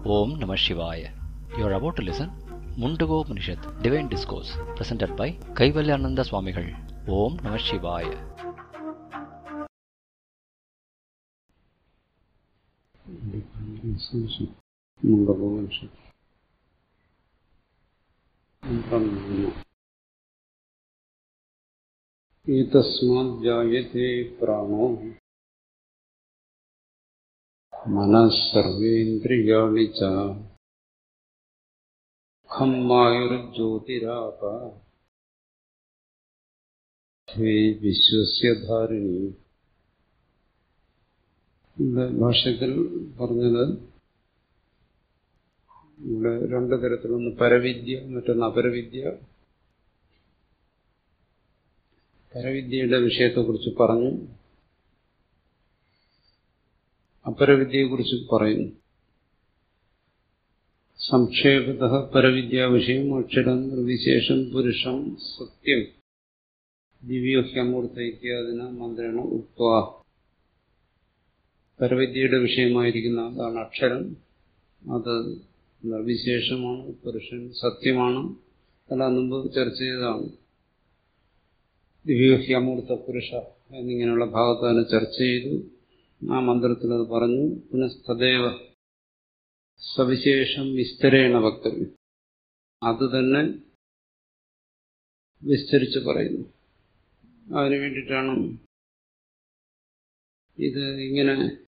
Om Namah Shivaya. You are about to listen Mundago Upanishad, Divine Discourse, presented by Kaivalyananda Swamigal. Om Namah Shivaya. ഏതസ്മാജായത്തെ പ്രാണോ മനഃസർവേന്ദ്രിയാണി ച ഖം മായുർജ്യോതിരാപ ഹേ വിശ്വസ്യ ധാരിണി ഇവിടെ ഭാഷ്യത്തിൽ പറഞ്ഞത് ഇവിടെ രണ്ടു തരത്തിലൊന്ന് പരവിദ്യ മറ്റൊന്ന് അപരവിദ്യ പരവിദ്യയുടെ വിഷയത്തെക്കുറിച്ച് പറഞ്ഞു അപരവിദ്യയെക്കുറിച്ച് പറയുന്നു സംക്ഷേപത പരവിദ്യാ വിഷയം അക്ഷരം നിർവിശേഷം പുരുഷം സത്യം ദിവ്യോഹ്യമൂർത്ത ഇത്യാദിന മന്ത്രണ ഉക്വ പരവിദ്യയുടെ വിഷയമായിരിക്കുന്ന അതാണ് അക്ഷരം അത് നിർവിശേഷമാണ് പുരുഷൻ സത്യമാണ് അതെല്ലാം മുമ്പ് ചർച്ച ചെയ്തതാണ് ദിവ്യോഹ്യമൂർത്ത പുരുഷ എന്നിങ്ങനെയുള്ള ഭാഗത്താണ് ചർച്ച ചെയ്തു ആ മന്ത്രത്തിൽ അത് പറഞ്ഞു പുനഃസ്തദേവ സവിശേഷം വിസ്തരേണ വക്തവ്യം അത് തന്നെ വിസ്തരിച്ച് പറയുന്നു അതിനു വേണ്ടിയിട്ടാണ് ഇത് ഇങ്ങനെ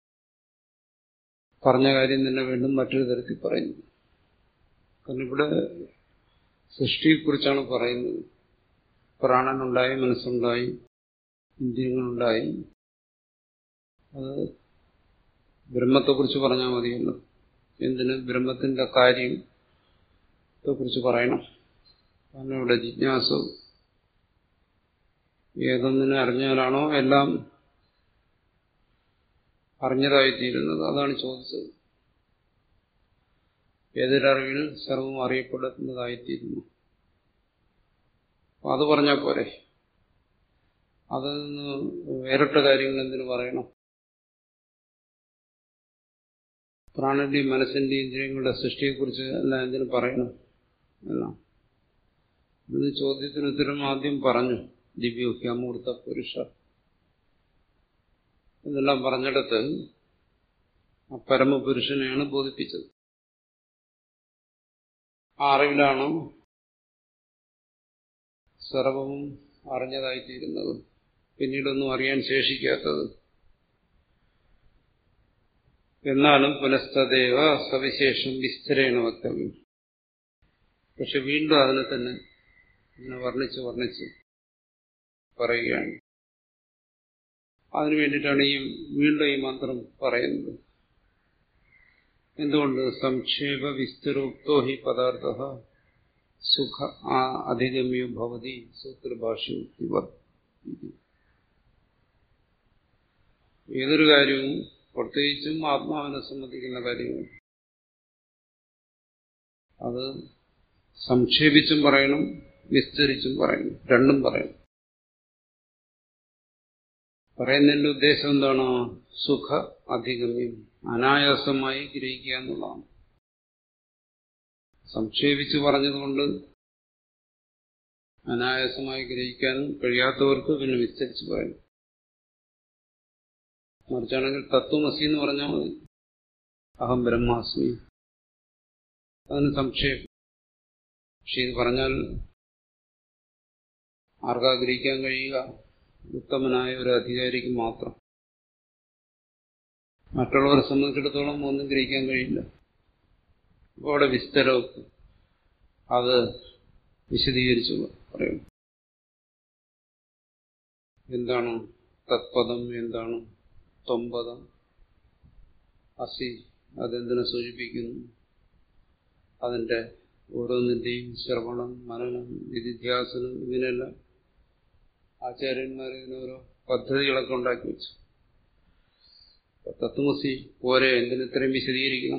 പറഞ്ഞ കാര്യം തന്നെ വീണ്ടും മറ്റൊരു തരത്തിൽ പറയുന്നു കാരണം ഇവിടെ സൃഷ്ടിയെക്കുറിച്ചാണ് പറയുന്നത് പ്രാണനുണ്ടായി മനസ്സുണ്ടായി ഇന്ദ്രിയങ്ങളുണ്ടായി അത് ബ്രഹ്മത്തെക്കുറിച്ച് പറഞ്ഞാൽ മതിയല്ലോ എന്തിന് ബ്രഹ്മത്തിന്റെ കാര്യത്തെക്കുറിച്ച് പറയണം കാരണം ഇവിടെ ജിജ്ഞാസ ഏതൊന്നിനെ അറിഞ്ഞാലാണോ എല്ലാം അറിഞ്ഞതായിത്തീരുന്നത് അതാണ് ചോദിച്ചത് ഏതൊരറിവിൽ സർവം അറിയപ്പെടുന്നതായിത്തീരുന്നു അത് പറഞ്ഞാൽ പോരെ അതിൽ നിന്ന് വേറിട്ട കാര്യങ്ങൾ എന്തിനു പറയണം പ്രാണന്റെയും മനസ്സിന്റെയും ഇന്ദ്രിയങ്ങളുടെ സൃഷ്ടിയെക്കുറിച്ച് എല്ലാം എന്തിനു പറയണം എല്ലാം ഇത് ചോദ്യത്തിന് ഉത്തരം ആദ്യം പറഞ്ഞു ദിവ്യോഹ്യമൂർത്ത പുരുഷ എന്നെല്ലാം പറഞ്ഞിടത്ത് ആ പരമപുരുഷനെയാണ് ബോധിപ്പിച്ചത് ആ അറിവിലാണ് സർവവും അറിഞ്ഞതായിത്തീരുന്നത് പിന്നീടൊന്നും അറിയാൻ ശേഷിക്കാത്തത് എന്നാലും പുനസ്തദേവ സവിശേഷം വിസ്തരേണ വക്തവ്യം പക്ഷെ വീണ്ടും അതിനെ തന്നെ ഇങ്ങനെ വർണ്ണിച്ച് വർണ്ണിച്ച് പറയുകയാണ് അതിനു വേണ്ടിയിട്ടാണ് ഈ വീണ്ടും ഈ മന്ത്രം പറയുന്നത് എന്തുകൊണ്ട് സംക്ഷേപ വിസ്തരോക്തോ ഹി പദാർത്ഥ സുഖ അധിഗമ്യോ ഭവതി സൂത്രഭാഷ്യം ഏതൊരു കാര്യവും പ്രത്യേകിച്ചും ആത്മാവിനെ സംബന്ധിക്കുന്ന കാര്യങ്ങൾ അത് സംക്ഷേപിച്ചും പറയണം വിസ്തരിച്ചും പറയണം രണ്ടും പറയണം പറയുന്നതിന്റെ ഉദ്ദേശം എന്താണ് സുഖ അധിഗമ്യം അനായാസമായി ഗ്രഹിക്കുക എന്നുള്ളതാണ് സംക്ഷേപിച്ച് പറഞ്ഞതുകൊണ്ട് അനായാസമായി ഗ്രഹിക്കാൻ കഴിയാത്തവർക്ക് പിന്നെ വിസ്തരിച്ച് പറയും മറിച്ചാണെങ്കിൽ തത്വമസി എന്ന് പറഞ്ഞാൽ മതി അഹം ബ്രഹ്മാസ്മി അതിന് സംക്ഷേപം പക്ഷെ ഇത് പറഞ്ഞാൽ ആർക്കാ ഗ്രഹിക്കാൻ കഴിയുക ഉത്തമനായ ഒരു അധികാരിക്ക് മാത്രം മറ്റുള്ളവരെ സംബന്ധിച്ചിടത്തോളം ഒന്നും ഗ്രഹിക്കാൻ കഴിയില്ല അപ്പോൾ അവിടെ വിസ്തരമൊക്കെ അത് വിശദീകരിച്ചു പറയും എന്താണ് തത്പദം എന്താണ് തൊമ്പദം അസി അതെന്തിനെ സൂചിപ്പിക്കുന്നു അതിന്റെ ഓരോന്നിന്റെയും ശ്രവണം മനനം നിധിധ്യാസനം ഇതിനെല്ലാം ആചാര്യന്മാർ ഇതിനോരോ പദ്ധതികളൊക്കെ ഉണ്ടാക്കി വെച്ചു തത്വമസി പോരെ എന്തിനിത്രയും വിശദീകരിക്കണം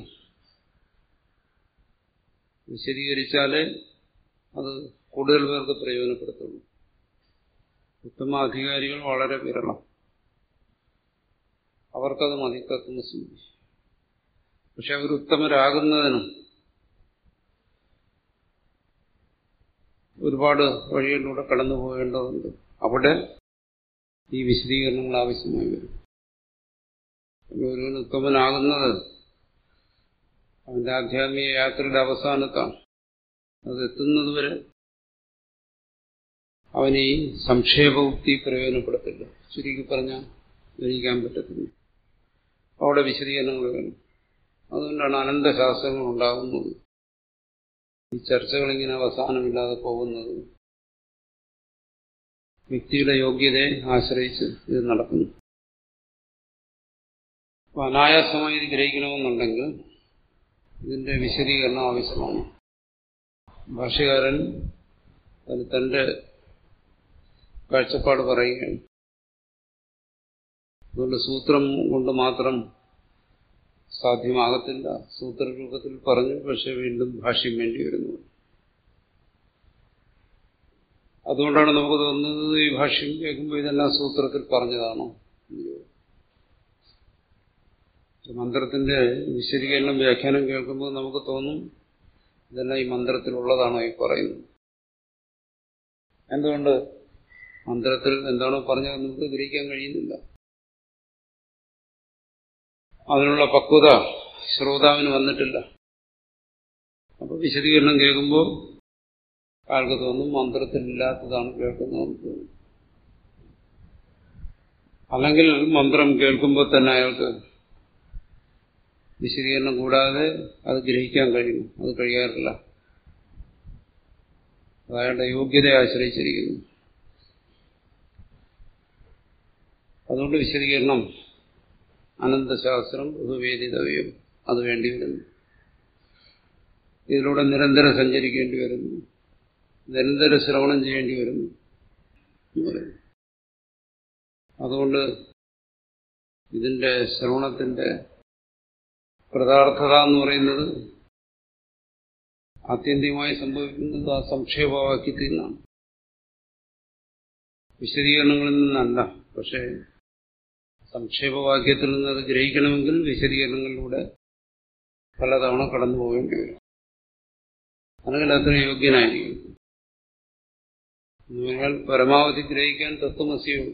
വിശദീകരിച്ചാലേ അത് കൂടുതൽ പേർക്ക് പ്രയോജനപ്പെടുത്തുള്ളൂ ഉത്തമ അധികാരികൾ വളരെ വിരളം അവർക്കത് മതി തത്വമസി പക്ഷെ അവർ ഉത്തമരാകുന്നതിനും ഒരുപാട് വഴികളിലൂടെ കടന്നു പോകേണ്ടതുണ്ട് അവിടെ ഈ വിശദീകരണങ്ങൾ ആവശ്യമായി വരും ഒരുവൻ ഉത്തമനാകുന്നത് അവന്റെ ആധ്യാത്മിക യാത്രയുടെ അവസാനത്താണ് അത് എത്തുന്നതുവരെ അവന് ഈ സംക്ഷേപയുക്തി പ്രയോജനപ്പെടുത്തില്ല ചുരുക്കി പറഞ്ഞാൽ ഗ്രഹിക്കാൻ പറ്റത്തില്ല അവിടെ വിശദീകരണങ്ങൾ വേണം അതുകൊണ്ടാണ് അനന്തശാസ്ത്രങ്ങൾ ഉണ്ടാകുന്നത് ഈ ചർച്ചകൾ ഇങ്ങനെ അവസാനമില്ലാതെ പോകുന്നത് വ്യക്തിയുടെ യോഗ്യതയെ ആശ്രയിച്ച് ഇത് നടക്കുന്നു അപ്പൊ അനായാസമായി ഇത് ഗ്രഹിക്കണമെന്നുണ്ടെങ്കിൽ ഇതിന്റെ വിശദീകരണം ആവശ്യമാണ് ഭാഷകാരൻ അതിന് തന്റെ കാഴ്ചപ്പാട് പറയുകയാണ് അതുകൊണ്ട് സൂത്രം കൊണ്ട് മാത്രം സാധ്യമാകത്തില്ല സൂത്രരൂപത്തിൽ പറഞ്ഞു പക്ഷെ വീണ്ടും ഭാഷ്യം വേണ്ടി വരുന്നു അതുകൊണ്ടാണ് നമുക്ക് തോന്നുന്നത് ഈ ഭാഷ്യം കേൾക്കുമ്പോൾ ഇതെല്ലാം സൂത്രത്തിൽ പറഞ്ഞതാണോ മന്ത്രത്തിന്റെ വിശദീകരണം വ്യാഖ്യാനം കേൾക്കുമ്പോൾ നമുക്ക് തോന്നും ഇതെല്ലാം ഈ മന്ത്രത്തിലുള്ളതാണോ ഈ പറയുന്നത് എന്തുകൊണ്ട് മന്ത്രത്തിൽ എന്താണോ പറഞ്ഞത് നമുക്ക് ഗ്രഹിക്കാൻ കഴിയുന്നില്ല അതിനുള്ള പക്വത ശ്രോതാവിന് വന്നിട്ടില്ല അപ്പൊ വിശദീകരണം കേൾക്കുമ്പോൾ ആൾക്ക് തോന്നും മന്ത്രത്തിലില്ലാത്തതാണ് കേൾക്കുന്നതെന്ന് തോന്നും അല്ലെങ്കിൽ മന്ത്രം കേൾക്കുമ്പോൾ തന്നെ അയാൾക്ക് വിശദീകരണം കൂടാതെ അത് ഗ്രഹിക്കാൻ കഴിയും അത് കഴിയാറില്ല അത് അയാളുടെ യോഗ്യതയെ ആശ്രയിച്ചിരിക്കുന്നു അതുകൊണ്ട് വിശദീകരണം അനന്തശാസ്ത്രം ബഹുവേദിതവ്യം അത് വേണ്ടി വരുന്നു ഇതിലൂടെ നിരന്തരം സഞ്ചരിക്കേണ്ടി വരുന്നു നിരന്തരം ശ്രവണം ചെയ്യേണ്ടി വരുന്നു അതുകൊണ്ട് ഇതിന്റെ ശ്രവണത്തിന്റെ കൃതാർത്ഥത എന്ന് പറയുന്നത് ആത്യന്തികമായി സംഭവിക്കുന്നത് ആ സംക്ഷേപവാക്യത്തിൽ നിന്നാണ് വിശദീകരണങ്ങളിൽ നിന്നല്ല പക്ഷേ സംക്ഷേപവാക്യത്തിൽ നിന്ന് അത് ഗ്രഹിക്കണമെങ്കിൽ വിശദീകരണങ്ങളിലൂടെ പലതവണ കടന്നു പോകേണ്ടി വരും അല്ലെങ്കിൽ അത്ര യോഗ്യനായിരിക്കും നിങ്ങൾ പരമാവധി ഗ്രഹിക്കാൻ തത്വമസിയുള്ളൂ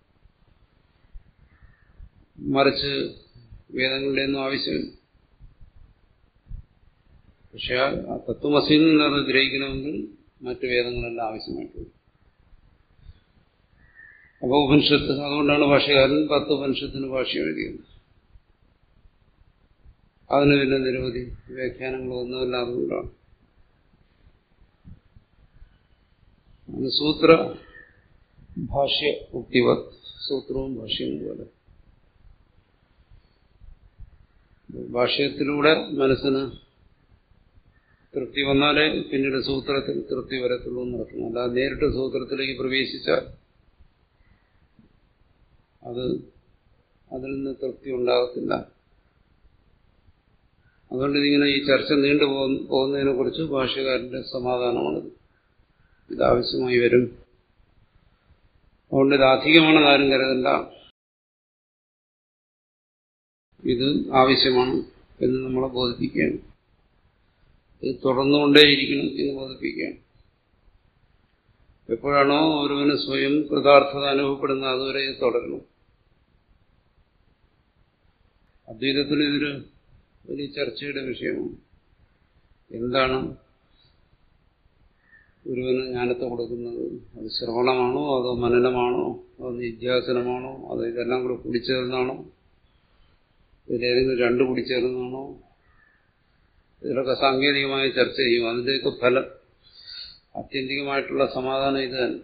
മറിച്ച് വേദങ്ങളുടെ ഒന്നും ആവശ്യമില്ല പക്ഷെ ആ തത്വമസിയിൽ നിന്ന് അത് ഗ്രഹിക്കണമെങ്കിൽ മറ്റു വേദങ്ങളെല്ലാം ആവശ്യമായിട്ട് വരും അപ്പൊ ഉപനിഷത്ത് അതുകൊണ്ടാണ് ഭാഷകാരൻ പത്ത് ഉപനിഷത്തിന് ഭാഷ്യം എഴുതിയത് അതിന് പിന്നെ നിരവധി വ്യാഖ്യാനങ്ങളൊന്നുമല്ല അതുകൊണ്ടാണ് അത് സൂത്ര ഭാഷ്യ ഉക്തിവത് സൂത്രവും ഭാഷ്യവും പോലെ ഭാഷ്യത്തിലൂടെ മനസ്സിന് തൃപ്തി വന്നാലേ പിന്നീട് സൂത്രത്തിൽ തൃപ്തി വരത്തുള്ളൂ എന്ന് നടക്കുന്നു അല്ലാതെ നേരിട്ട് സൂത്രത്തിലേക്ക് പ്രവേശിച്ചാൽ അത് അതിൽ നിന്ന് തൃപ്തി ഉണ്ടാകത്തില്ല അതുകൊണ്ട് ഇതിങ്ങനെ ഈ ചർച്ച നീണ്ടു പോകുന്നതിനെ കുറിച്ച് ഭാഷകാരന്റെ സമാധാനമാണിത് ഇതാവശ്യമായി വരും അതുകൊണ്ട് ഇത് അധികമാണെന്ന് ആരും കരുതണ്ട ഇത് ആവശ്യമാണ് എന്ന് നമ്മളെ ബോധിപ്പിക്കുകയാണ് ഇത് തുടർന്നുകൊണ്ടേയിരിക്കണം എന്ന് ബോധിപ്പിക്കുകയാണ് എപ്പോഴാണോ ഒരുവന് സ്വയം കൃതാർത്ഥത അനുഭവപ്പെടുന്നത് അതുവരെ ഇത് തുടരണം അദ്വൈതത്തിൽ ഇതൊരു വലിയ ചർച്ചയുടെ വിഷയമാണ് എന്താണ് ഒരുവന് ജ്ഞാനത്തെ കൊടുക്കുന്നത് അത് ശ്രവണമാണോ അതോ മനനമാണോ അതോ നിധ്യാസനമാണോ അതോ ഇതെല്ലാം കൂടെ കൂടിച്ചേർന്നാണോ ഇതിലേതെങ്കിലും രണ്ട് കൂടിച്ചേർന്നാണോ ഇതിലൊക്കെ സാങ്കേതികമായ ചർച്ച ചെയ്യും അതിൻ്റെയൊക്കെ ഫലം ആത്യന്തികമായിട്ടുള്ള സമാധാനം ഇത് തന്നെ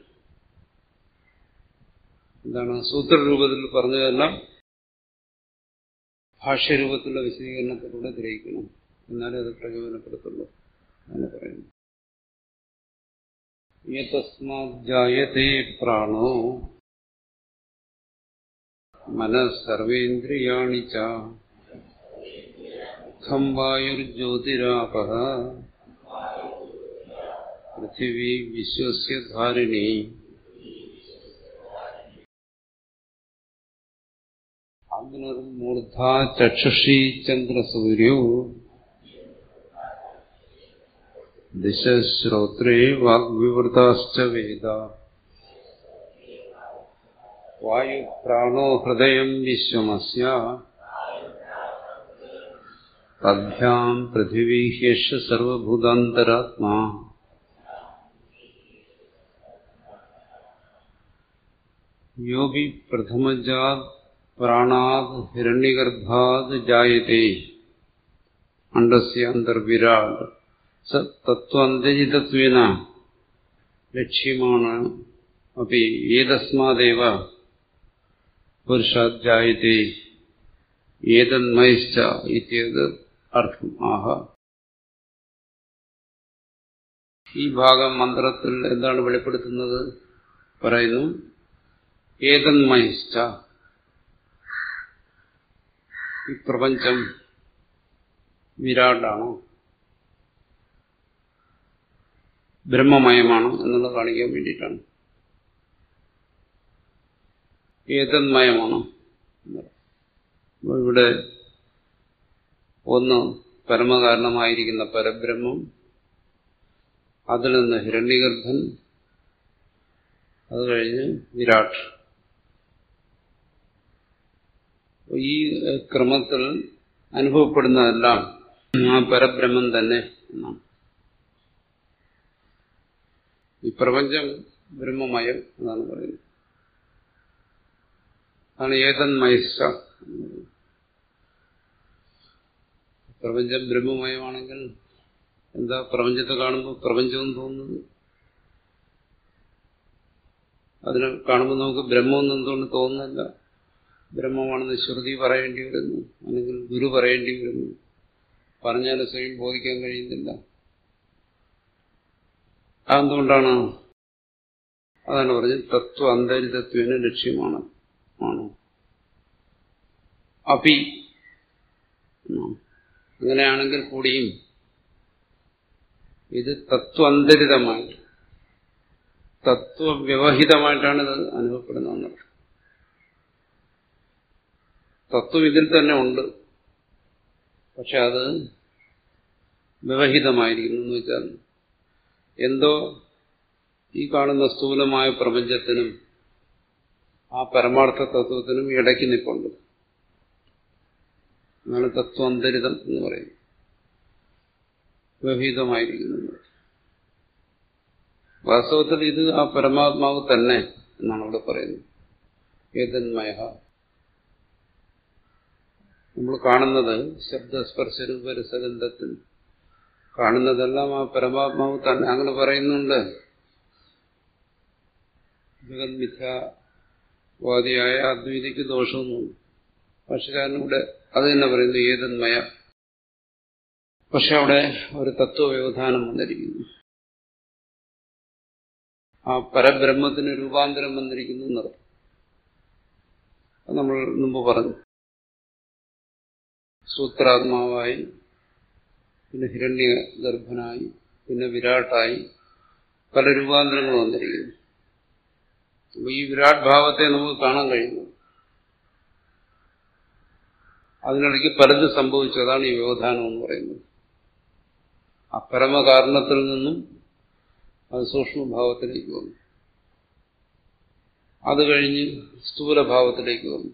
എന്താണ് സൂത്രരൂപത്തിൽ പറഞ്ഞതെല്ലാം ഭാഷ്യരൂപത്തിലുള്ള വിശദീകരണത്തിലൂടെ ഗ്രഹിക്കണം എന്നാലേ അത് പ്രയോജനപ്പെടുത്തുള്ളൂ എന്ന് പറയുന്നു യതസ്മാജായത്തെ പ്രാണോ മനസ്സർവേന്ദ്രിയാണി ചം വായുർജ്യോതിരാപ പൃഥിവി വിശ്വസ്യ ധാരിണി അഗ്നിർമൂർധാ ചക്ഷുഷി ചന്ദ്രസൂര്യോ ദിശ്രോത്രേ വാഗ്വിവൃതാശ്ച വേദ വായുപ്രാണോ ഹൃദയം വിശ്വമസ്യ തദ്ഭ്യാം പൃഥിവീ ഹ്യഷ സർവഭൂതാന്തരാത്മാ യോബി പ്രഥമജാത് പ്രാണാത് ഹിരണ്യഗർഭാത് ജായത്തെ അണ്ടസ്യ അന്തർവിരാട് സ തത്വാന്തരിതത്വേന ലക്ഷ്യമാണ് അപ്പി ഏതസ്മാദേവ പുരുഷാത് ജായത്തെ ഏതന്മയിശ്ച ഇത്യത് അർത്ഥം ആഹ ഈ ഭാഗം മന്ത്രത്തിൽ എന്താണ് വെളിപ്പെടുത്തുന്നത് പറയുന്നു ഏതന്മയിശ്ച ഈ പ്രപഞ്ചം വിരാടാണോ ബ്രഹ്മമയമാണോ എന്നുള്ളത് കാണിക്കാൻ വേണ്ടിയിട്ടാണ് ഏതന്മയമാണോ ഇവിടെ ഒന്ന് പരമകാരണമായിരിക്കുന്ന പരബ്രഹ്മം അതിൽ നിന്ന് ഹിരണ്യഗർഭൻ അത് കഴിഞ്ഞ് വിരാട് ഈ ക്രമത്തിൽ അനുഭവപ്പെടുന്നതെല്ലാം ആ പരബ്രഹ്മം തന്നെ എന്നാണ് ഈ പ്രപഞ്ചം ബ്രഹ്മമയം എന്നാണ് പറയുന്നത് അതാണ് ഏതന്മയസ്സ പ്രപഞ്ചം ബ്രഹ്മമയമാണെങ്കിൽ എന്താ പ്രപഞ്ചത്തെ കാണുമ്പോൾ പ്രപഞ്ചമെന്ന് തോന്നുന്നത് അതിനെ കാണുമ്പോൾ നമുക്ക് ബ്രഹ്മമെന്ന് എന്തുകൊണ്ട് തോന്നുന്നില്ല ബ്രഹ്മമാണെന്ന് ശ്രുതി പറയേണ്ടി വരുന്നു അല്ലെങ്കിൽ ഗുരു പറയേണ്ടി വരുന്നു പറഞ്ഞാൽ സ്വയം ബോധിക്കാൻ കഴിയുന്നില്ല അതെന്തുകൊണ്ടാണ് അതാണ് പറഞ്ഞത് തത്വ അന്തരിതത്വന് ലക്ഷ്യമാണ് ആണോ അപി അങ്ങനെയാണെങ്കിൽ കൂടിയും ഇത് തത്വന്തരിതമായിട്ട് തത്വവ്യവഹിതമായിട്ടാണ് ഇത് അനുഭവപ്പെടുന്നത് തത്വം ഇതിൽ തന്നെ ഉണ്ട് പക്ഷെ അത് വ്യവഹിതമായിരിക്കുന്നു എന്ന് വെച്ചാൽ എന്തോ ഈ കാണുന്ന സ്ഥൂലമായ പ്രപഞ്ചത്തിനും ആ പരമാർത്ഥ തത്വത്തിനും ഇടയ്ക്ക് നിപ്പുണ്ട് അതാണ് തത്വാന്തരിതം എന്ന് പറയുന്നത് വ്യവഹിതമായിരിക്കുന്നത് വാസ്തവത്തിൽ ഇത് ആ പരമാത്മാവ് തന്നെ എന്നാണ് ഇവിടെ പറയുന്നത് ഏതന്മയ നമ്മൾ കാണുന്നത് ശബ്ദസ്പർശരൂപരസഗന്ധത്തിൽ കാണുന്നതെല്ലാം ആ പരമാത്മാവ് തന്നെ അങ്ങനെ പറയുന്നുണ്ട് ജഗന്മിഥ്യാവാദിയായ അദ്വൈതിക്ക് ദോഷമൊന്നുമില്ല പക്ഷെ കാരണം ഇവിടെ അത് തന്നെ പറയുന്നു ഏതന്മയ പക്ഷെ അവിടെ ഒരു തത്വവ്യവധാനം വന്നിരിക്കുന്നു ആ പരബ്രഹ്മത്തിന് രൂപാന്തരം വന്നിരിക്കുന്നു എന്നർത്ഥം അത് നമ്മൾ മുമ്പ് പറഞ്ഞു സൂത്രാത്മാവായി പിന്നെ ഹിരണ്യഗർഭനായി പിന്നെ വിരാട്ടായി പല രൂപാന്തരങ്ങൾ വന്നിരിക്കുന്നു അപ്പൊ ഈ വിരാട് ഭാവത്തെ നമുക്ക് കാണാൻ കഴിയുന്നു അതിനിടയ്ക്ക് പലതും സംഭവിച്ചു അതാണ് ഈ വ്യവധാനം എന്ന് പറയുന്നത് ആ പരമകാരണത്തിൽ നിന്നും അത് സൂക്ഷ്മഭാവത്തിലേക്ക് വന്നു അത് കഴിഞ്ഞ് സ്ഥൂലഭാവത്തിലേക്ക് വന്നു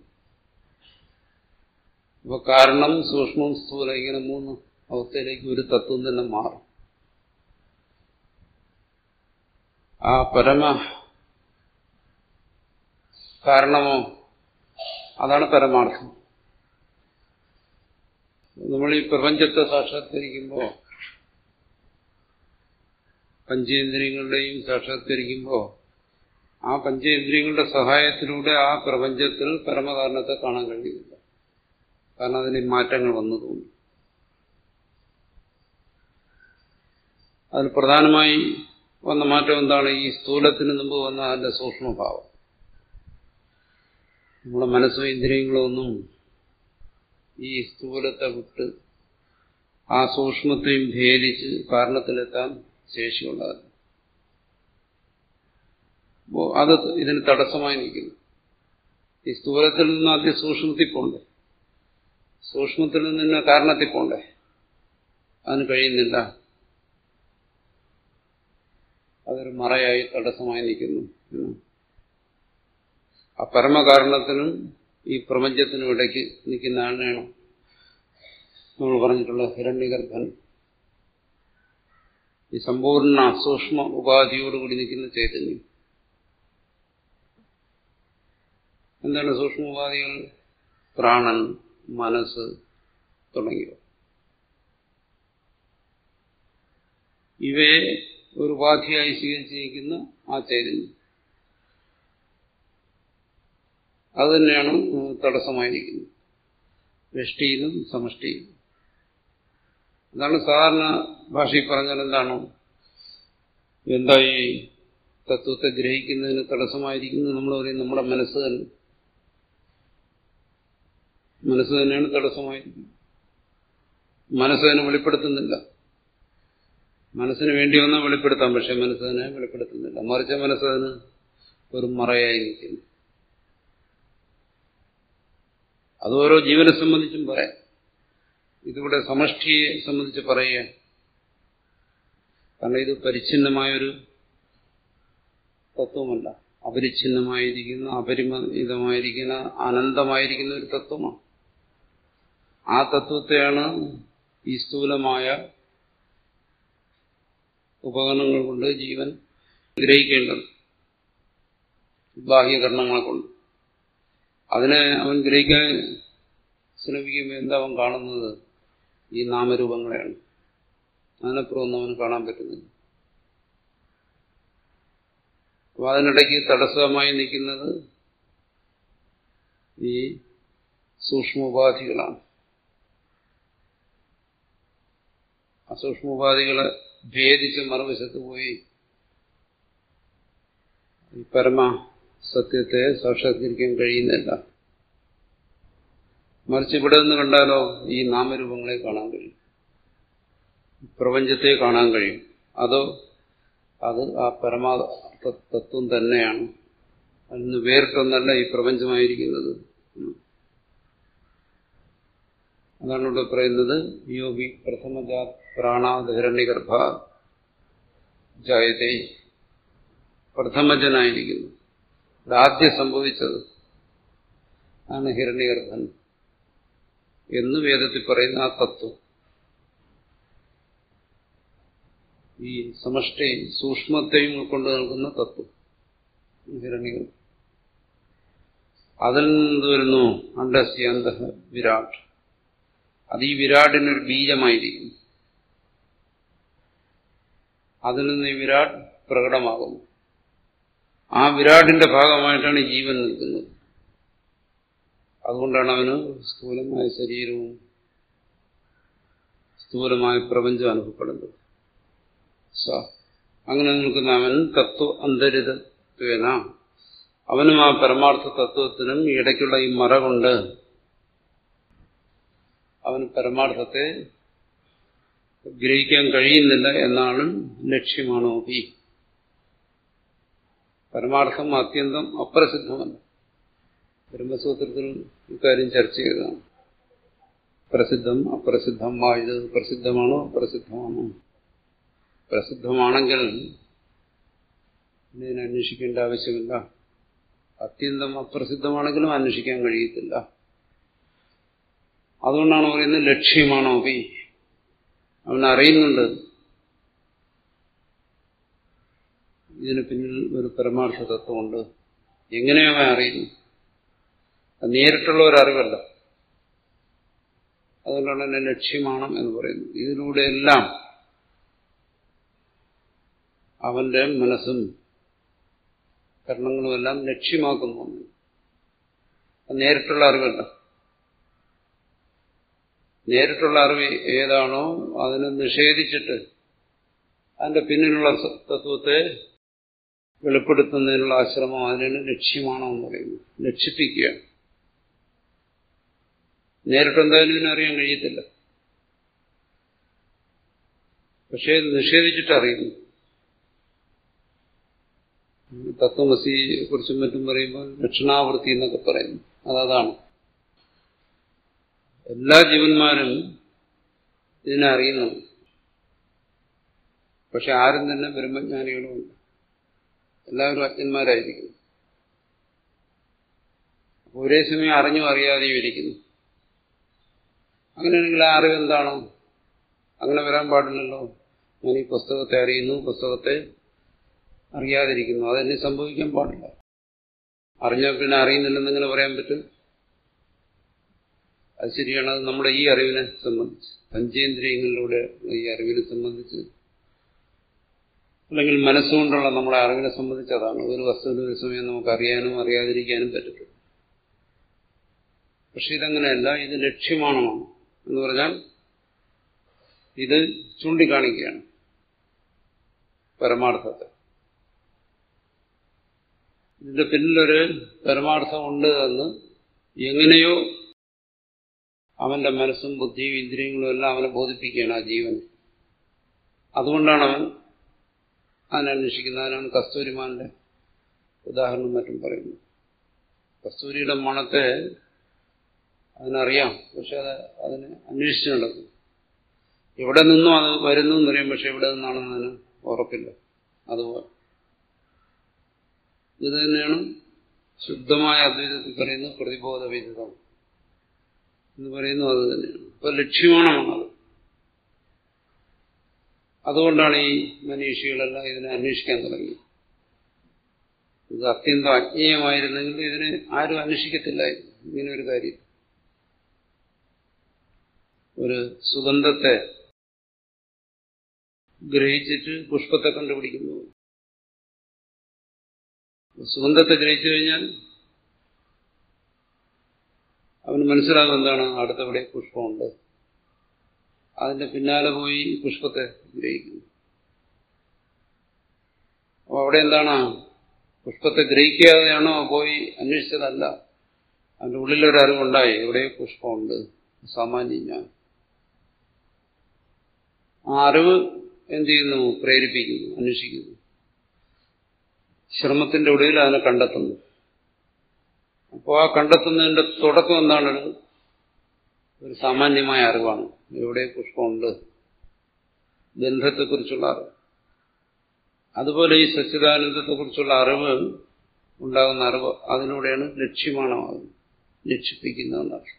അപ്പൊ കാരണം സൂക്ഷ്മം സ്ഥൂല ഇങ്ങനെ മൂന്ന് അവസ്ഥയിലേക്ക് ഒരു തത്വം തന്നെ മാറും ആ പരമ കാരണമോ അതാണ് പരമാർത്ഥം നമ്മൾ ഈ പ്രപഞ്ചത്തെ സാക്ഷാത്കരിക്കുമ്പോൾ പഞ്ചേന്ദ്രിയങ്ങളുടെയും സാക്ഷാത്കരിക്കുമ്പോൾ ആ പഞ്ചേന്ദ്രിയങ്ങളുടെ സഹായത്തിലൂടെ ആ പ്രപഞ്ചത്തിൽ പരമകാരണത്തെ കാണാൻ കഴിയുന്നില്ല കാരണം അതിന് മാറ്റങ്ങൾ വന്നു തോന്നി അതിൽ പ്രധാനമായി വന്ന മാറ്റം എന്താണ് ഈ സ്ഥൂലത്തിന് മുമ്പ് വന്ന അതിന്റെ സൂക്ഷ്മഭാവം നമ്മുടെ മനസ്സും ഇന്ദ്രിയങ്ങളും ഒന്നും ഈ സ്ഥൂലത്തെ വിട്ട് ആ സൂക്ഷ്മത്തെയും ഭേദിച്ച് കാരണത്തിലെത്താൻ ശേഷിയുള്ളതല്ല അത് ഇതിന് തടസ്സമായി നിൽക്കുന്നു ഈ സ്ഥൂലത്തിൽ നിന്ന് ആദ്യം സൂക്ഷ്മത്തിൽ പോകണ്ടേ സൂക്ഷ്മത്തിൽ നിന്ന് തന്നെ കാരണത്തിൽ പോണ്ടേ അതിന് കഴിയുന്നില്ല അതൊരു മറയായി തടസ്സമായി നിൽക്കുന്നു ആ പരമകാരണത്തിനും ഈ പ്രപഞ്ചത്തിനും ഇടയ്ക്ക് നിൽക്കുന്ന ആളിനെയാണ് നമ്മൾ പറഞ്ഞിട്ടുള്ള ഹിരണ്യഗർഭൻ ഈ സമ്പൂർണ്ണ സൂക്ഷ്മ ഉപാധിയോടുകൂടി നിൽക്കുന്ന ചൈതന്യം എന്താണ് സൂക്ഷ്മ ഉപാധികൾ പ്രാണൻ മനസ്സ് തുടങ്ങിയവ ഇവയെ ഒരു ഉപാധിയായി സ്വീകരിച്ചിരിക്കുന്ന ആ ചൈതന്യം അത് തന്നെയാണ് തടസ്സമായിരിക്കുന്നത് വ്യഷ്ടിയിലും സമഷ്ടിയിലും അതാണ് സാധാരണ ഭാഷയിൽ പറഞ്ഞാൽ എന്താണ് എന്താ ഈ തത്വത്തെ ഗ്രഹിക്കുന്നതിന് തടസ്സമായിരിക്കുന്നത് നമ്മൾ പറയും നമ്മുടെ മനസ്സ് തന്നെ മനസ്സ് തന്നെയാണ് തടസ്സമായിരിക്കുന്നത് മനസ്സ് തന്നെ വെളിപ്പെടുത്തുന്നില്ല മനസ്സിന് വേണ്ടി വന്നാൽ വെളിപ്പെടുത്താം പക്ഷെ മനസ്സതിനെ വെളിപ്പെടുത്തുന്നില്ല മറിച്ച മനസ്സതിന് ഒരു മറയായി നിൽക്കുന്നു അത് ഓരോ ജീവനെ സംബന്ധിച്ചും പറയാം ഇതിവിടെ സമഷ്ടിയെ സംബന്ധിച്ച് പറയുക കാരണം ഇത് പരിച്ഛിന്നമായൊരു തത്വമല്ല അപരിച്ഛിന്നമായിരിക്കുന്ന അപരിമിതമായിരിക്കുന്ന അനന്തമായിരിക്കുന്ന ഒരു തത്വമാണ് ആ തത്വത്തെയാണ് ഈ സ്ഥൂലമായ ഉപകരണങ്ങൾ കൊണ്ട് ജീവൻ ഗ്രഹിക്കേണ്ടത് ബാഹ്യകരണങ്ങളെ കൊണ്ട് അതിനെ അവൻ ഗ്രഹിക്കാൻ ശ്രമിക്കുമ്പോൾ എന്താ അവൻ കാണുന്നത് ഈ നാമരൂപങ്ങളെയാണ് അതിനപ്പുറം ഒന്നും അവന് കാണാൻ പറ്റുന്നില്ല അപ്പൊ അതിനിടയ്ക്ക് തടസ്സമായി നിൽക്കുന്നത് ഈ സൂക്ഷ്മോപാധികളാണ് ആ സൂക്ഷ്മോപാധികളെ ഭേദിച്ച് മറുവശത്ത് പോയി ഈ പരമ സത്യത്തെ സാക്ഷാത്കരിക്കാൻ കഴിയുന്നില്ല മറിച്ച് ഇവിടെ നിന്ന് കണ്ടാലോ ഈ നാമരൂപങ്ങളെ കാണാൻ കഴിയും പ്രപഞ്ചത്തെ കാണാൻ കഴിയും അതോ അത് ആ പരമാർത്ഥ തത്വം തന്നെയാണ് അതിൽ നിന്ന് വേറിട്ടൊന്നല്ല ഈ പ്രപഞ്ചമായിരിക്കുന്നത് അതാണ് ഇവിടെ പറയുന്നത് യോഗി പ്രഥമജാ പ്രാണാധരണ്യഗർഭ ജായതേ പ്രഥമജനായിരിക്കുന്നു ഇവിടെ ആദ്യം സംഭവിച്ചത് ആണ് ഹിരണ്യഗർഭൻ എന്ന് വേദത്തിൽ പറയുന്ന ആ തത്വം ഈ സമഷ്ടി സൂക്ഷ്മത്തെയും ഉൾക്കൊണ്ട് നിൽക്കുന്ന തത്വം ഹിരണ്യഗർഭൻ അതിൽ നിന്ന് വരുന്നു അണ്ടസ്യന്ത വിരാട് അത് ഈ വിരാടിനൊരു ബീജമായിരിക്കും അതിൽ നിന്ന് ഈ വിരാട് പ്രകടമാകുന്നു ആ വിരാടിന്റെ ഭാഗമായിട്ടാണ് ജീവൻ നിൽക്കുന്നത് അതുകൊണ്ടാണ് അവന് സ്ഥൂലമായ ശരീരവും സ്ഥൂലമായ പ്രപഞ്ചം അനുഭവപ്പെടുന്നത് അങ്ങനെ നിൽക്കുന്ന അവൻ തത്വ അന്തരിതത്വേന അവനും ആ പരമാർത്ഥ തത്വത്തിനും ഇടയ്ക്കുള്ള ഈ മറ കൊണ്ട് അവന് പരമാർത്ഥത്തെ ഗ്രഹിക്കാൻ കഴിയുന്നില്ല എന്നാണ് ലക്ഷ്യമാണോപി പരമാർത്ഥം അത്യന്തം അപ്രസിദ്ധമല്ല ബ്രഹ്മസൂത്രത്തിൽ ഇക്കാര്യം ചർച്ച ചെയ്തതാണ് പ്രസിദ്ധം അപ്രസിദ്ധം വായത് പ്രസിദ്ധമാണോ അപ്രസിദ്ധമാണോ പ്രസിദ്ധമാണെങ്കിൽ ഇതിനെ അന്വേഷിക്കേണ്ട ആവശ്യമില്ല അത്യന്തം അപ്രസിദ്ധമാണെങ്കിലും അന്വേഷിക്കാൻ കഴിയത്തില്ല അതുകൊണ്ടാണ് പറയുന്നത് ലക്ഷ്യമാണോ പി അവൻ അറിയുന്നുണ്ട് ഇതിന് പിന്നിൽ ഒരു പരമാർത്ഥ തത്വമുണ്ട് എങ്ങനെയോ അവൻ അറിയുന്നു അത് നേരിട്ടുള്ള ഒരു അറിവല്ല അതുകൊണ്ടാണ് എന്നെ ലക്ഷ്യമാണ് എന്ന് പറയുന്നത് ഇതിലൂടെ എല്ലാം അവന്റെ മനസ്സും കർണങ്ങളുമെല്ലാം ലക്ഷ്യമാക്കുന്നു അത് നേരിട്ടുള്ള അറിവല്ല നേരിട്ടുള്ള അറിവ് ഏതാണോ അതിനെ നിഷേധിച്ചിട്ട് അതിന്റെ പിന്നിലുള്ള തത്വത്തെ വെളിപ്പെടുത്തുന്നതിനുള്ള ആശ്രമം അതിനാണ് ലക്ഷ്യമാണോ എന്ന് പറയുന്നത് ലക്ഷിപ്പിക്കുക നേരിട്ടെന്തായാലും ഇതിനറിയാൻ കഴിയത്തില്ല പക്ഷേ നിഷേധിച്ചിട്ട് അറിയുന്നു തത്വമസിയെ കുറിച്ചും മറ്റും പറയുമ്പോൾ ലക്ഷണാവൃത്തി എന്നൊക്കെ പറയുന്നു അതതാണ് എല്ലാ ജീവന്മാരും ഇതിനെ അറിയുന്നു പക്ഷെ ആരും തന്നെ ബ്രഹ്മജ്ഞാനികളുമുണ്ട് എല്ലാവരും അജ്ഞന്മാരായിരിക്കുന്നു ഒരേ സമയം അറിഞ്ഞും അറിയാതെയും ഇരിക്കുന്നു അങ്ങനെയാണെങ്കിൽ ആ അറിവ് എന്താണോ അങ്ങനെ വരാൻ പാടില്ലല്ലോ ഞാൻ ഈ പുസ്തകത്തെ അറിയുന്നു പുസ്തകത്തെ അറിയാതിരിക്കുന്നു അതെന്നെ സംഭവിക്കാൻ പാടില്ല അറിഞ്ഞാൽ പിന്നെ അറിയുന്നില്ലെന്നിങ്ങനെ പറയാൻ പറ്റും അത് ശരിയാണ് അത് നമ്മുടെ ഈ അറിവിനെ സംബന്ധിച്ച് പഞ്ചേന്ദ്രിയങ്ങളിലൂടെ ഈ അറിവിനെ സംബന്ധിച്ച് അല്ലെങ്കിൽ മനസ്സുകൊണ്ടുള്ള നമ്മുടെ അറിവിനെ സംബന്ധിച്ച് അതാണ് ഒരു വസ്തുവിന് ഒരു സമയം നമുക്ക് അറിയാനും അറിയാതിരിക്കാനും പറ്റത്തില്ല പക്ഷെ ഇതങ്ങനെയല്ല ഇത് ലക്ഷ്യമാണ് എന്ന് പറഞ്ഞാൽ ഇത് ചൂണ്ടിക്കാണിക്കുകയാണ് പരമാർത്ഥത്തെ ഇതിന്റെ പിന്നിലൊരു പരമാർത്ഥമുണ്ട് എന്ന് എങ്ങനെയോ അവന്റെ മനസ്സും ബുദ്ധിയും ഇന്ദ്രിയങ്ങളും എല്ലാം അവനെ ബോധിപ്പിക്കുകയാണ് ആ ജീവൻ അതുകൊണ്ടാണ് അവൻ അതിനന്വേഷിക്കുന്നത് അതിനാണ് കസ്തൂരിമാന്റെ ഉദാഹരണം മറ്റും പറയുന്നത് കസ്തൂരിയുടെ മണത്തെ അതിനറിയാം പക്ഷെ അത് അതിന് അന്വേഷിച്ച് നടക്കും എവിടെ നിന്നും അത് വരുന്നു എന്നറിയാം പക്ഷെ എവിടെ നിന്നാണെന്ന് അതിന് ഉറപ്പില്ല അതുപോലെ ഇത് തന്നെയാണ് ശുദ്ധമായ അദ്വൈതത്തിൽ പറയുന്നത് പ്രതിബോധ വിദിതം എന്ന് പറയുന്നു അത് തന്നെയാണ് ഇപ്പൊ ലക്ഷ്യമാണ് അത് അതുകൊണ്ടാണ് ഈ മനീഷികളെല്ലാം ഇതിനെ അന്വേഷിക്കാൻ തുടങ്ങി ഇത് അത്യന്തം അജ്ഞേയമായിരുന്നെങ്കിൽ ഇതിനെ ആരും അന്വേഷിക്കത്തില്ലായിരുന്നു ഇങ്ങനെ ഒരു കാര്യം ഒരു സുഗന്ധത്തെ ഗ്രഹിച്ചിട്ട് പുഷ്പത്തെ കണ്ടുപിടിക്കുന്നു സുഗന്ധത്തെ ഗ്രഹിച്ചു കഴിഞ്ഞാൽ അവന് മനസ്സിലാകും എന്താണ് അടുത്തവിടെ പുഷ്പമുണ്ട് അതിന്റെ പിന്നാലെ പോയി പുഷ്പത്തെ ഗ്രഹിക്കുന്നു അപ്പൊ അവിടെ എന്താണ് പുഷ്പത്തെ ഗ്രഹിക്കാതെയാണോ പോയി അന്വേഷിച്ചതല്ല അതിന്റെ ഉള്ളിലൊരു അറിവുണ്ടായി എവിടെ പുഷ്പമുണ്ട് സാമാന്യം ഞാൻ ആ അറിവ് എന്ത് ചെയ്യുന്നു പ്രേരിപ്പിക്കുന്നു അന്വേഷിക്കുന്നു ശ്രമത്തിന്റെ ഒടുവിൽ അതിനെ കണ്ടെത്തുന്നു അപ്പോൾ ആ കണ്ടെത്തുന്നതിന്റെ തുടക്കം എന്താണ് ഒരു സാമാന്യമായ അറിവാണ് എവിടെ പുഷ്പമുണ്ട് ബന്ധത്തെക്കുറിച്ചുള്ള അറിവ് അതുപോലെ ഈ സച്ചിദാനന്ദത്തെക്കുറിച്ചുള്ള അറിവ് ഉണ്ടാകുന്ന അറിവ് അതിലൂടെയാണ് ലക്ഷ്യമാണ് ലക്ഷിപ്പിക്കുന്നതെന്നർത്ഥം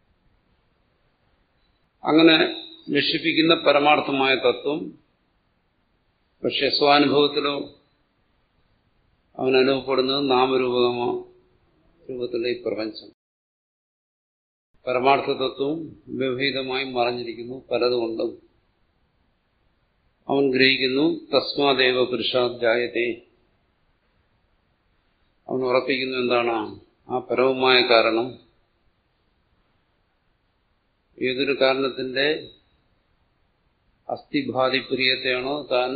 അങ്ങനെ ലക്ഷിപ്പിക്കുന്ന പരമാർത്ഥമായ തത്വം പക്ഷെ സ്വാനുഭവത്തിലോ അവൻ അനുഭവപ്പെടുന്നത് നാമരൂപകമോ രൂപത്തിലുള്ള ഈ പ്രപഞ്ചം പരമാർത്ഥ തത്വവും വ്യവഹിതമായി മറഞ്ഞിരിക്കുന്നു പലതുകൊണ്ടും അവൻ ഗ്രഹിക്കുന്നു തസ്മാദേവ പുരുഷാധ്യായത്തെ അവൻ ഉറപ്പിക്കുന്നു എന്താണ് ആ പരവുമായ കാരണം ഏതൊരു കാരണത്തിന്റെ അസ്ഥിഭാതിപ്രിയത്തെയാണോ താൻ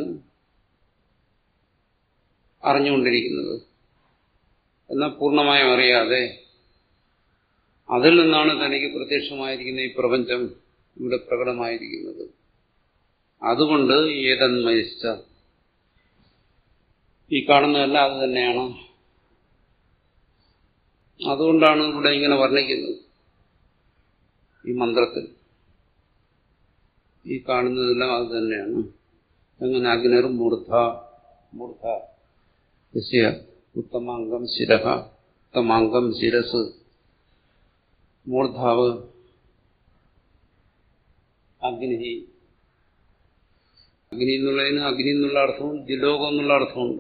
അറിഞ്ഞുകൊണ്ടിരിക്കുന്നത് എന്നാൽ പൂർണ്ണമായും അറിയാതെ അതിൽ നിന്നാണ് തനിക്ക് പ്രത്യക്ഷമായിരിക്കുന്ന ഈ പ്രപഞ്ചം ഇവിടെ പ്രകടമായിരിക്കുന്നത് അതുകൊണ്ട് ഏതന്മയിച്ച ഈ കാണുന്നതല്ല അത് തന്നെയാണ് അതുകൊണ്ടാണ് ഇവിടെ ഇങ്ങനെ വർണ്ണിക്കുന്നത് ഈ മന്ത്രത്തിൽ ഈ കാണുന്നതെല്ലാം അത് തന്നെയാണ് അങ്ങനെ അഗ്നർ മൂർധ മൂർധ യസ്യ ഉത്തമാംഗം ശിരഹ ഉത്തമാംഗം ശിരസ് മൂർധാവ് അഗ്നി അഗ്നി എന്നുള്ളതിന് അഗ്നി എന്നുള്ള അർത്ഥവും ദിലോകം എന്നുള്ള അർത്ഥമുണ്ട്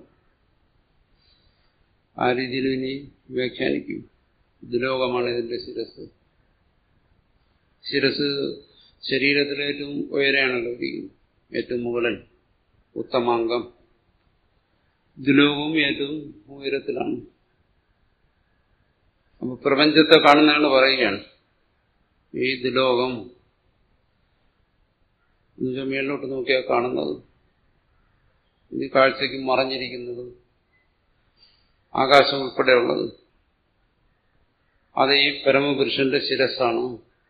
ആ രീതിയിൽ ഇനി വ്യാഖ്യാനിക്കും ദിലോകമാണ് ഇതിന്റെ ശിരസ് ശിരസ് ശരീരത്തിലെ ഏറ്റവും ഉയരെയാണല്ലോ ഇരിക്കുന്നത് ഏറ്റവും മുകളിൽ ഉത്തമാംഗം ദുലോകവും ഏറ്റവും ഉയരത്തിലാണ് അപ്പൊ പ്രപഞ്ചത്തെ കാണുന്നതാണ് പറയുകയാണ് ഈ ദുലോകം എന്നുവെച്ചാൽ മേളിലോട്ട് നോക്കിയാൽ കാണുന്നത് ഈ കാഴ്ചയ്ക്ക് മറഞ്ഞിരിക്കുന്നത് ആകാശം ഉൾപ്പെടെയുള്ളത് അത് ഈ പരമപുരുഷന്റെ ശിരസ്സാണ്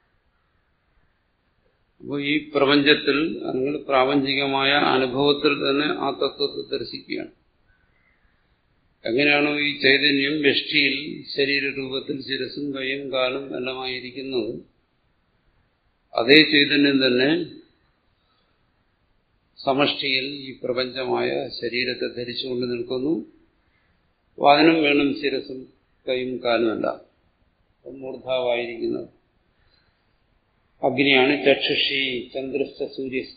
അപ്പോൾ ഈ പ്രപഞ്ചത്തിൽ അല്ലെങ്കിൽ പ്രാപഞ്ചികമായ അനുഭവത്തിൽ തന്നെ ആ തത്വത്തെ ദർശിക്കുകയാണ് എങ്ങനെയാണോ ഈ ചൈതന്യം വ്യഷ്ടിയിൽ ശരീരരൂപത്തിൽ ശിരസും കൈയും കാലും എല്ലാമായിരിക്കുന്നത് അതേ ചൈതന്യം തന്നെ സമഷ്ടിയിൽ ഈ പ്രപഞ്ചമായ ശരീരത്തെ ധരിച്ചുകൊണ്ട് നിൽക്കുന്നു വാഹനം വേണം ശിരസും കൈയും കാലുമല്ല മൂർധാവായിരിക്കുന്നത് അഗ്നിയാണ് ചക്ഷുഷി ചന്ദ്രസ്ഥ സൂര്യസ്ഥ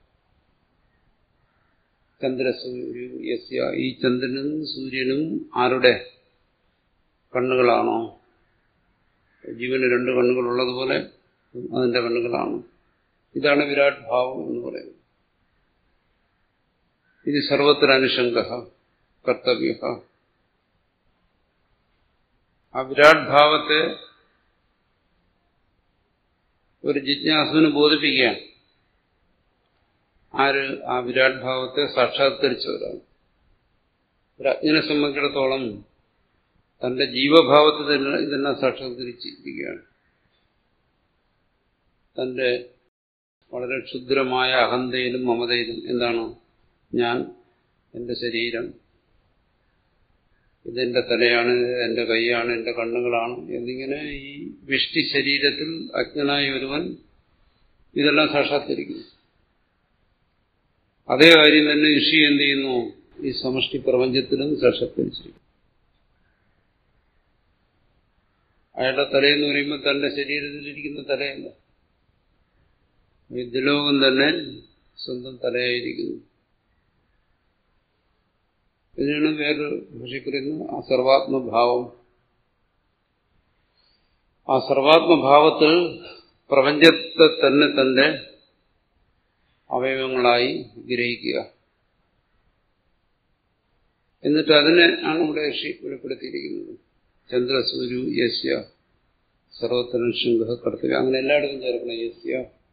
ചന്ദ്രസൂര്യ യസ്യ ഈ ചന്ദ്രനും സൂര്യനും ആരുടെ കണ്ണുകളാണോ ജീവന് രണ്ട് കണ്ണുകളുള്ളതുപോലെ അതിന്റെ കണ്ണുകളാണ് ഇതാണ് വിരാട് ഭാവം എന്ന് പറയുന്നത് ഇത് സർവത്ര അനുഷംഗ കർത്തവ്യ ആ വിരാട് ഭാവത്തെ ഒരു ജിജ്ഞാസുവിന് ബോധിപ്പിക്കുകയാണ് ആര് ആ വിരാട് ഭാവത്തെ സാക്ഷാത്കരിച്ചവരാണ് ഒരു അജ്ഞനെ സംബന്ധിച്ചിടത്തോളം തന്റെ ജീവഭാവത്തെ തന്നെ ഇതെല്ലാം സാക്ഷാത്കരിച്ചിരിക്കുകയാണ് തന്റെ വളരെ ക്ഷുദ്രമായ അഹന്തയിലും മമതയിലും എന്താണ് ഞാൻ എന്റെ ശരീരം ഇതെന്റെ തലയാണ് എന്റെ കൈയാണ് എന്റെ കണ്ണുകളാണ് എന്നിങ്ങനെ ഈ വിഷ്ടി ശരീരത്തിൽ അജ്ഞനായ ഒരുവൻ ഇതെല്ലാം സാക്ഷാത്കരിക്കുന്നു അതേ കാര്യം തന്നെ ഋഷി എന്ത് ചെയ്യുന്നു ഈ സമഷ്ടി പ്രപഞ്ചത്തിലും സാക്ഷാത്കരിച്ചിരിക്കുന്നു അയാളുടെ തലയെന്ന് പറയുമ്പോൾ തന്റെ ശരീരത്തിലിരിക്കുന്ന തലയല്ല വിദ്യലോകം തന്നെ സ്വന്തം തലയായിരിക്കുന്നു ഇതിനാണ് വേറൊരു ഭാഷയിൽ പറയുന്നത് ആ സർവാത്മഭാവം ആ സർവാത്മഭാവത്തിൽ പ്രപഞ്ചത്തെ തന്നെ തന്റെ അവയവങ്ങളായി ഗ്രഹിക്കുക എന്നിട്ട് അതിനെ ആണ് ഇവിടെ ഋഷി വെളിപ്പെടുത്തിയിരിക്കുന്നത് ചന്ദ്രസൂരു യസ്യ സർവത്ര ശൃംഗ കർത്തവ്യം അങ്ങനെ എല്ലായിടത്തും ചേർക്കണം യസ്യ